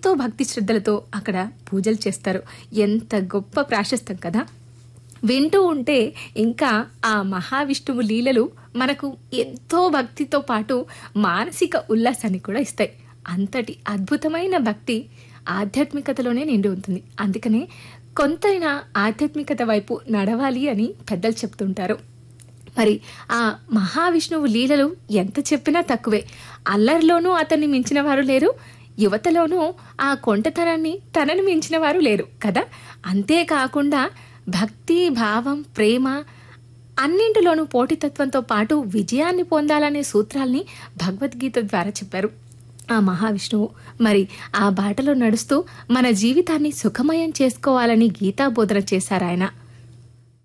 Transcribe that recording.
ఎంతో భక్తి శ్రద్ధలతో అక్కడ పూజలు చేస్తారు ఎంత గొప్ప ప్రాశస్తం కదా వింటూ ఉంటే ఇంకా ఆ మహావిష్ణువు లీలలు మనకు ఎంతో భక్తితో పాటు మానసిక ఉల్లాసాన్ని కూడా ఇస్తాయి అంతటి అద్భుతమైన భక్తి ఆధ్యాత్మికతలోనే నిండి ఉంటుంది అందుకనే కొంతైనా ఆధ్యాత్మికత వైపు నడవాలి అని పెద్దలు చెప్తుంటారు మరి ఆ మహావిష్ణువు లీలలు ఎంత చెప్పినా తక్కువే అల్లరిలోనూ అతన్ని మించిన వారు లేరు యువతలోనూ ఆ కొంటతనాన్ని తనను మించిన వారు లేరు కదా అంతేకాకుండా భక్తి భావం ప్రేమ అన్నింటిలోనూ పోటీతత్వంతో పాటు విజయాన్ని పొందాలనే సూత్రాల్ని భగవద్గీత ద్వారా చెప్పారు ఆ మహావిష్ణువు మరి ఆ బాటలో నడుస్తూ మన జీవితాన్ని సుఖమయం చేసుకోవాలని గీతాబోధన చేశారాయన